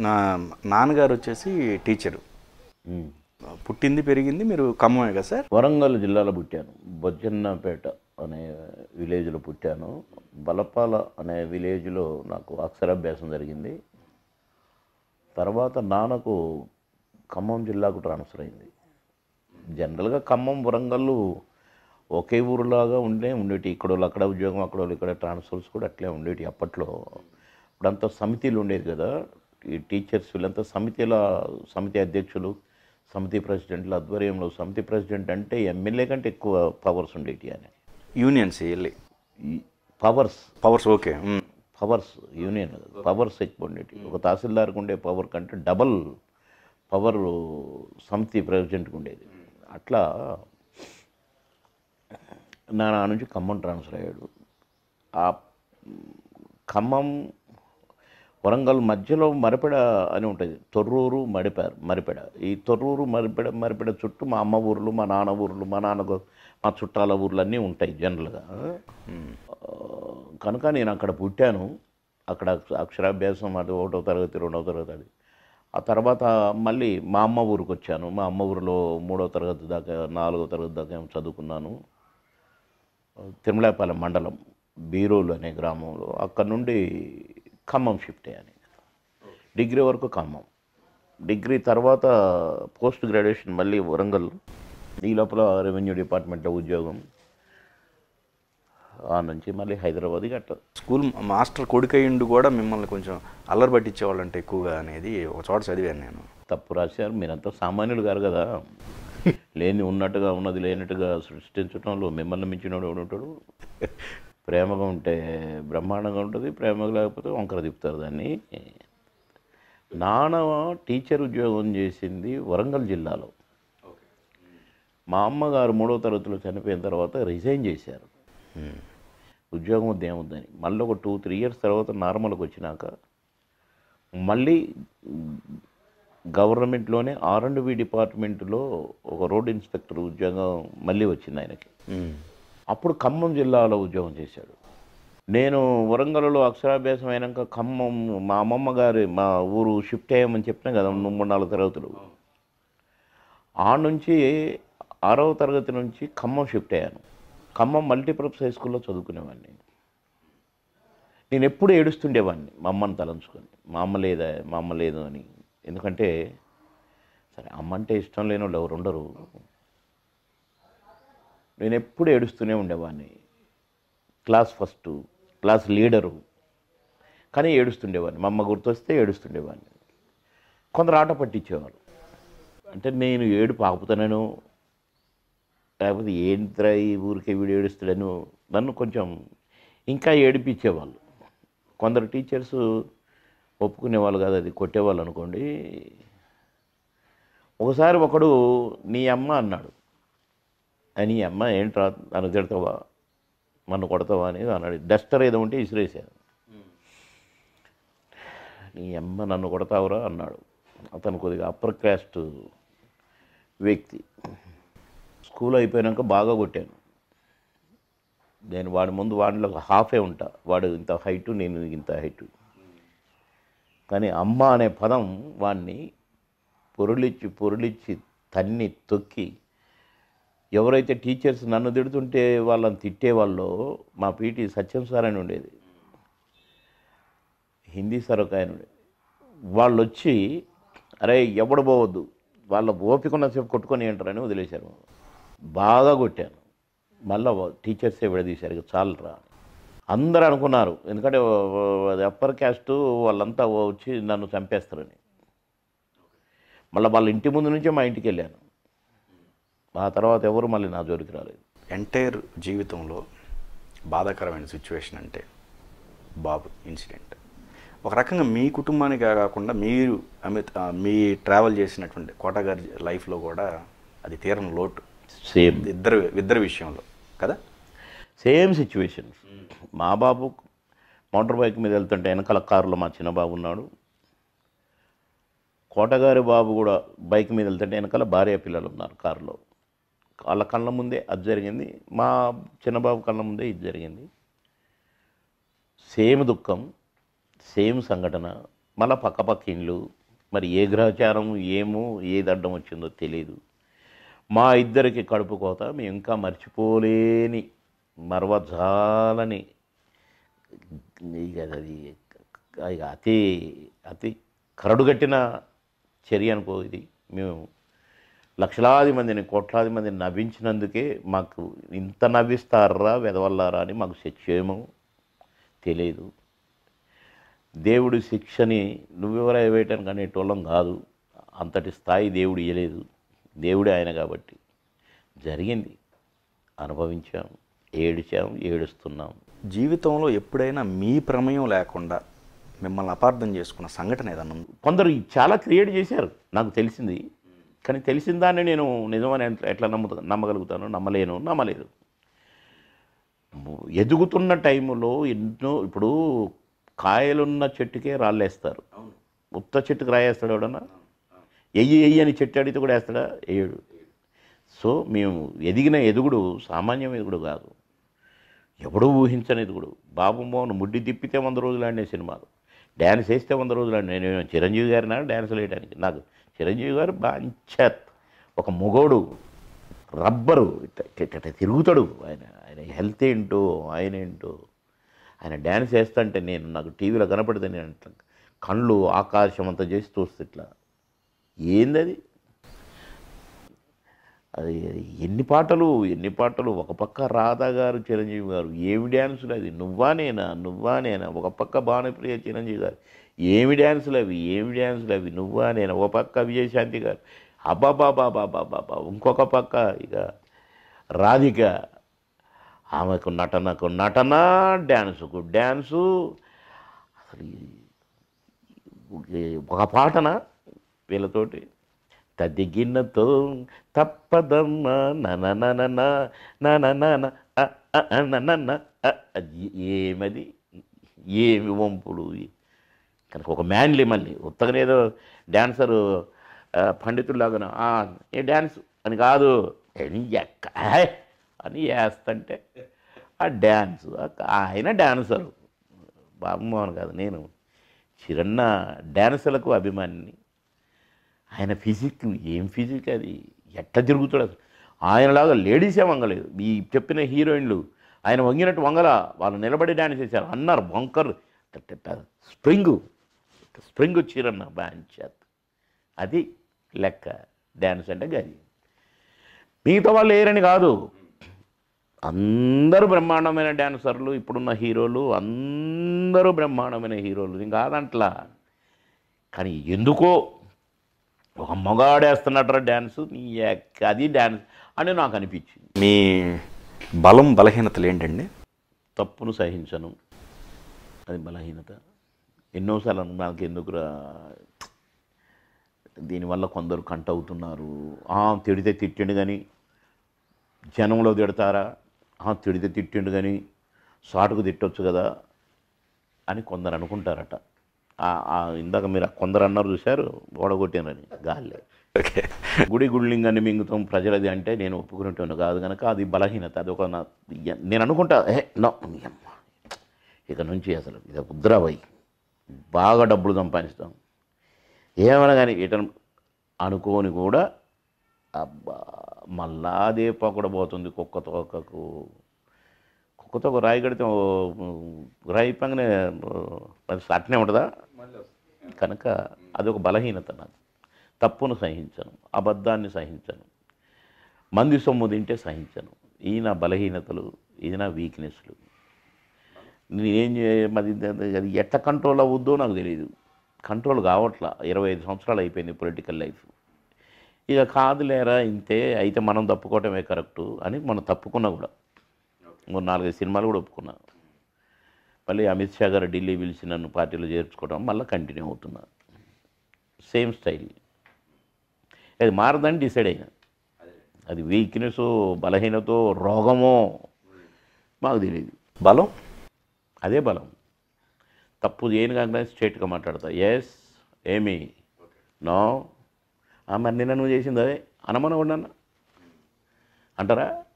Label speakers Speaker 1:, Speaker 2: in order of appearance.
Speaker 1: నా నాన్నగారు వచ్చేసి టీచరు
Speaker 2: ఉమ్.
Speaker 1: పుట్టింది పెరిగింది మీరు ఖమ్మమే కదా సార్
Speaker 2: వరంగల్ జిల్లాలో పుట్టాను బొజ్జన్నపేట అనే విలేజ్లో పుట్టాను బలపాల అనే విలేజ్లో నాకు అక్షరాభ్యాసం జరిగింది తర్వాత నాన్నకు ఖమ్మం జిల్లాకు ట్రాన్స్ఫర్ అయింది జనరల్గా ఖమ్మం వరంగల్ ఒకే ఊరులాగా ఉండే ఉండేటి ఇక్కడ వాళ్ళు అక్కడ ఉద్యోగం అక్కడ వాళ్ళు ఇక్కడ ట్రాన్స్ఫర్స్ కూడా అట్లే ఉండేటి అప్పట్లో ఇప్పుడంతా సమితిలు ఉండేది కదా ఈ టీచర్స్ వీళ్ళంతా సమితిల సమితి అధ్యక్షులు సమితి ప్రెసిడెంట్ల ఆధ్వర్యంలో సమితి ప్రెసిడెంట్ అంటే ఎమ్మెల్యే కంటే ఎక్కువ పవర్స్ ఉండేటి అని
Speaker 1: యూనియన్స్ వెళ్ళి
Speaker 2: ఈ powers
Speaker 1: powers okay um.
Speaker 2: Powers union powers ఎక్కువ ఉండేటి ఒక తహసీల్దార్కి ఉండే పవర్ కంటే డబల్ పవర్ సమితి ప్రెసిడెంట్కి ఉండేది అట్లా నా నా నుంచి ఖమ్మం ట్రాన్స్ఫర్ అయ్యాడు ఆ ఖమ్మం వరంగల్ మధ్యలో మరిపెడ అని ఉంటుంది తొర్రూరు మడిపేర మరిపెడ ఈ తొర్రూరు మరిపెడ మరిపెడ చుట్టూ మా అమ్మ ఊర్లు మా నాన్న ఊర్లు మా నాన్న గో- మా చుట్టాల ఊర్లు అన్నీ ఉంటాయి జనరల్గా ఆ, కనుక నేను అక్కడ పుట్టాను అక్కడ అక్ష- అక్షరాభ్యాసం అది ఒకటో తరగతి రెండవ తరగతి అది ఆ తర్వాత మళ్ళీ మా అమ్మ ఊరికి వచ్చాను మా అమ్మ ఊరిలో మూడో తరగతి దాకా నాలుగో తరగతి దాకా ఏమో చదువుకున్నాను తిరుమలాపాలెం మండలం బీరోలు అనే గ్రామంలో అక్కడ నుండి ఖమ్మం షిఫ్ట్ అయ్యాను డిగ్రీ వరకు ఖమ్మం డిగ్రీ తర్వాత పోస్ట్ గ్రాడ్యుయేషన్ మళ్ళీ వరంగల్ ఈ లోపల రెవెన్యూ డిపార్ట్మెంట్లో ఉద్యోగం ఆ నుంచి మళ్ళీ హైదరాబాద్ గట్ట
Speaker 1: స్కూల్ మాస్టర్ కొడుకయ్యిండు కూడా మిమ్మల్ని కొంచెం అల్లరి పట్టించేవాళ్ళంటే ఎక్కువగా అనేది ఒక చోట చదివాను నేను
Speaker 2: తప్పు రాశారు మీరంతా సామాన్యులు గారు కదా లేని ఉన్నట్టుగా ఉన్నది లేనట్టుగా సృష్టించడంలో మిమ్మల్ని మించినోడు ఎవడు ఉంటాడు ప్రేమగా ఉంటే బ్రహ్మాండంగా ఉంటుంది ప్రేమగా లేకపోతే వంకర తిప్పుతారు దాన్ని నాన్న టీచర్ ఉద్యోగం చేసింది వరంగల్ జిల్లాలో మా అమ్మగారు మూడో తరగతిలో చనిపోయిన తర్వాత రిజైన్ చేశారు ఉద్యోగం వద్ద ఏముందని మళ్ళీ ఒక టూ త్రీ ఇయర్స్ తర్వాత నార్మల్కి వచ్చినాక మళ్ళీ గవర్నమెంట్లోనే ఆర్ అండ్ బి డిపార్ట్మెంట్లో ఒక రోడ్ ఇన్స్పెక్టర్ ఉద్యోగం మళ్ళీ వచ్చింది ఆయనకి
Speaker 1: ఉమ్.
Speaker 2: అప్పుడు ఖమ్మం జిల్లాలో ఉద్యోగం చేశాడు నేను వరంగల్లో అక్షరాభ్యాసం అయినాక ఖమ్మం మా అమ్మమ్మ గారి మా ఊరు షిఫ్ట్ అయ్యామని చెప్పినా కదా మూడు నాలుగు తరగతులు ఆ నుంచి ఆరవ తరగతి నుంచి ఖమ్మం షిఫ్ట్ అయ్యాను ఖమ్మం మల్టీపర్పస్ హై స్కూల్లో చదువుకునేవాడిని నేను ఎప్పుడు ఏడుస్తుండేవాడిని మా అమ్మని తలంచుకొని మా అమ్మ లేదా మా అమ్మ లేదు అని ఎందుకంటే సరే అమ్మ అంటే ఇష్టం లేని వాళ్ళు ఎవరు ఉండరు నేను ఎప్పుడు ఏడుస్తూనే ఉండేవాడిని క్లాస్ ఫస్ట్ క్లాస్ లీడరు కానీ ఏడుస్తుండేవాడిని మా అమ్మ గుర్తొస్తే ఏడుస్తుండేవాడిని కొందరు ఆట పట్టించేవారు అంటే నేను ఏడుపు ఆపుతానను లేకపోతే ఏంట్రా ఈ ఊరికే వీడు ఏడుస్తాడను నన్ను కొంచెం ఇంకా ఏడిపించేవాళ్ళు కొందరు టీచర్స్ ఒప్పుకునేవాళ్ళు కాదు అది కొట్టేవాళ్ళు అనుకోండి ఒకసారి ఒకడు నీ అమ్మ అన్నాడు అని "ఈ అమ్మ ఏంట్రా నన్ను తిడతావా నన్ను కొడతావా అనేది అన్నాడు డస్టర్ ఏదో ఉంటే ఇసిరేసాను నీ అమ్మ నన్ను కొడతావురా అన్నాడు అతను కొద్దిగా అప్పర్ క్యాస్ట్ వ్యక్తి స్కూల్ అయిపోయాక బాగా కొట్టాను నేను వాడి ముందు వాడిలో హాఫే ఉంటా వాడు ఇంత హైటు నేను ఇంత హైటు కానీ అమ్మ అనే పదం వాడిని పొరులిచ్చి పొరులిచ్చి తన్ని తొక్కి ఎవరైతే టీచర్స్ నన్ను తిడుతుంటే వాళ్ళని తిట్టేవాళ్ళో మా పీటీ సత్యం సార్ అని ఉండేది హిందీ సార్ ఒక ఆయన ఉండేది వాళ్ళు వచ్చి అరే ఎవడు పోవద్దు వాళ్ళ ఓపిక ఉన్నసేపు కొట్టుకొని ఏంటారని వదిలేశారు బాగా కొట్టాను మళ్ళీ టీచర్సే విడదీశారు ఇక చాలరా అందరూ అనుకున్నారు ఎందుకంటే అది అప్పర్ క్యాస్ట్ వాళ్ళంతా వచ్చి నన్ను చంపేస్తారని మళ్ళీ వాళ్ళ ఇంటి ముందు నుంచే మా ఇంటికి వెళ్ళాను ఆ తర్వాత ఎవరు మళ్ళీ నా జోలికి రాలేదు
Speaker 1: ఎంటైర్ జీవితంలో బాధాకరమైన సిచ్యువేషన్ అంటే బాబు ఇన్సిడెంట్ ఒక రకంగా మీ కుటుంబానికి కాకుండా మీరు అమిత్ ఆ, మీ ట్రావెల్ చేసినటువంటి కోట గారి లైఫ్లో కూడా అది తీరని లోటు
Speaker 2: సేమ్
Speaker 1: ఇద్దరు ఇద్దరి విషయంలో కదా
Speaker 2: సేమ్ సిచ్యువేషన్స్ మా బాబు మోటార్ బైక్ మీద వెళ్తుంటే వెనకాల కారులో మా చిన్న బాబు ఉన్నాడు కోటగారి బాబు కూడా బైక్ మీద వెళ్తుంటే వెనకాల భార్య పిల్లలు ఉన్నారు కారులో వాళ్ళ కళ్ళ ముందే అది జరిగింది మా చిన్నబాబు కళ్ళ ముందే ఇది జరిగింది సేమ్ దుఃఖం సేమ్ సంఘటన మళ్ళా పక్కపక్క ఇండ్లు మరి ఏ గ్రహచారం ఏమో ఏది అడ్డం వచ్చిందో తెలియదు మా ఇద్దరికి కడుపు కోత మేము ఇంకా మర్చిపోలేని మరవజాలని ఇక అది ఇక అతి అతి కరడుగట్టిన చర్య అనుకో ఇది మేము లక్షలాది మందిని కోట్లాది మందిని నవ్వించినందుకే మాకు ఇంత నవ్విస్తారా వెదవల్లారా అని మాకు శిక్షేమో తెలియదు దేవుడి శిక్షని నువ్వెవరై వేయటానికి అనేటోళ్ళం కాదు అంతటి స్థాయి దేవుడు ఇయ్యలేదు దేవుడే ఆయన కాబట్టి జరిగింది అనుభవించాం ఏడిచాం ఏడుస్తున్నాం
Speaker 1: జీవితంలో ఎప్పుడైనా మీ ప్రమేయం లేకుండా మిమ్మల్ని అపార్థం చేసుకున్న సంఘటన ఏదన్నా ఉందా?
Speaker 2: కొందరు చాలా క్రియేట్ చేశారు నాకు తెలిసింది కానీ తెలిసిన దాన్ని నేను నిజమని ఎట్లా- ఎట్లా నమ్ముతా నమ్మగలుగుతాను నమ్మలేను నమ్మలేదు ఎదుగుతున్న టైంలో ఎన్నో ఇప్పుడు కాయలున్న చెట్టుకే రాళ్ళేస్తారు ఉత్త చెట్టుకు రాయేస్తాడు ఎవడన్నా ఎయ్యి ఎయ్యి అని చెట్టు అడిగితే కూడా వేస్తాడా వేయడు సో మేము ఎదిగిన ఎదుగుడు సామాన్యం ఎదుగుడు కాదు ఎవడూ ఊహించని ఎదుగుడు బాబు మోహన్ ముడ్డి తిప్పితే వంద రోజులు ఆడిన సినిమాలు డ్యాన్స్ వేస్తే వంద రోజులు ఆడిన నేను చిరంజీవి గారినా డ్యాన్స్ వేయడానికి నాకు చిరంజీవి గారు బాంచత్ ఒక మొగోడు రబ్బరు ఇట్ట ఇట్ట ఇట్ట తిరుగుతాడు ఆయన ఆయన హెల్త్ ఏంటో ఆయన ఏంటో ఆయన డ్యాన్స్ వేస్తుంటే నేను నాకు టీవీలో కనపడితే నేను ఇట్లా కళ్ళు ఆకాశం అంతా చేసి చూస్తే ఇట్లా ఏంది అది అది ఎన్ని పాటలు ఎన్ని పాటలు ఒక పక్క రాధా గారు చిరంజీవి గారు ఏమి డ్యాన్సులు అది నువ్వా నేనా నువ్వా నేనా ఒక పక్క భానుప్రియ చిరంజీవి గారు ఏమి డ్యాన్సులు అవి ఏమి డ్యాన్సులు అవి నువ్వా నేనా ఒక పక్క విజయశాంతి గారు అబ్బాబాబాబాబాబాబా ఇంకొక పక్క ఇక రాధిక ఆమెకు నటనకు నటన డ్యాన్సుకు డ్యాన్సు అసలు ఈ- ఒక పాటన వీళ్ళతోటి తదిగినతో తప్పదమ్మా ననననన నననన అ, అ, అ, ననన, అ, అది ఏమది ఏమి వంపులు కనుక ఒక మ్యాన్లీ మళ్ళీ ఉత్తగనేదో డాన్సరు ఆ, పండితుల్లాగా "ఆ, ఏ డ్యాన్స్ అని కాదు "ఏం ఎక్క ఆయ్" అని వేస్తుంటే ఆ డ్యాన్స్ ఆయన డాన్సరు బాబుమోహన్ కాదు నేను చిరన్న డ్యాన్సులకు అభిమానిని ఆయన ఫిజిక్ ఏం ఫిజిక్ అది ఎట్లా తిరుగుతాడు అసలు ఆయనలాగా లేడీసే వంగలేదు ఈ చెప్పిన హీరోయిన్లు ఆయన వంగినట్టు వంగల వాళ్ళు నిలబడి డ్యాన్స్ చేశారు అన్నారు వంకర్ స్ప్రింగ్ స్ప్రింగ్ చీరన్న బాంచాత్ అది లెక్క డ్యాన్స్ అంటే గది మిగతా వాళ్ళు లేరని కాదు అందరూ బ్రహ్మాండమైన డ్యాన్సర్లు ఇప్పుడున్న హీరోలు అందరూ బ్రహ్మాండమైన హీరోలు నేను కాదంట్లా కానీ ఎందుకో ఒక మగాడేస్తున్నట్టు డ్యాన్స్ నీ యొక్క అది డ్యాన్స్ అని నాకు అనిపించింది
Speaker 1: మీ బలం బలహీనతలు ఏంటండి
Speaker 2: తప్పును సహించను అది బలహీనత ఎన్నోసార్లు అను- నాకు ఎందుకురా దీనివల్ల కొందరు కంట అవుతున్నారు "ఆ, తిడితే తిట్టిండు కానీ జనంలో తిడతారా "ఆ, తిడితే తిట్టిండు కానీ సాటుకు తిట్టొచ్చు కదా అని కొందరు అనుకుంటారట ఆ- ఆ ఇందాక మీరు ఆ కొందరు అన్నారు చూశారు ఓడగొట్టానని గాల్లే
Speaker 1: ఓకే
Speaker 2: గుడి గుళ్ళింగాన్ని మింగుతాం ప్రజలది అంటే నేను ఒప్పుకునేటోను కాదు కనుక అది బలహీనత అది ఒక నా నేను అనుకుంటా ఏ నో నీ అమ్మ. ఇక నుంచి అసలు ఇది ఉద్రావై బాగా డబ్బులు సంపాదిస్తాం ఏమైనా కానీ ఇతను అనుకోని కూడా అబ్బా మళ్ళా అదే పోకడ పోతుంది కుక్క తోకకు కుక్క తోక రాయి కడితే ఓ, రాయి పంగనే అది అట్నే ఉంటుందా కనుక అదొక బలహీనత నాకు తప్పును సహించను అబద్ధాన్ని సహించను మంది సొమ్ము తింటే సహించను ఈ నా బలహీనతలు ఇది నా వీక్నెస్లు నేనేం చే- మరి అది ఎట్లా కంట్రోల్ అవ్వద్దో నాకు తెలియదు కంట్రోల్ కావట్లా ఇరవై ఐదు సంవత్సరాలు అయిపోయింది పొలిటికల్ లైఫ్ ఇక కాదులేరా ఇంతే అయితే మనం తప్పుకోవటమే కరెక్టు అని మనం తప్పుకున్నా కూడా మూడు నాలుగైదు సినిమాలు కూడా ఒప్పుకున్నా మళ్ళీ అమిత్ షా గారు ఢిల్లీ పిలిచి నన్ను పార్టీలో చేర్చుకోవడం మళ్ళీ కంటిన్యూ అవుతున్నా సేమ్ స్టైల్ అది మారదని డిసైడ్ అయినా అది వీక్నెస్ బలహీనతో రోగమో మాకు తెలియదు
Speaker 1: బలం
Speaker 2: అదే బలం తప్పు చేయను కాకుండా స్ట్రేట్గా మాట్లాడతా ఎస్ ఏమి నో ఆ, మరి నిన్న నువ్వు చేసింది అదే అనమన ఉండన్నా అంటారా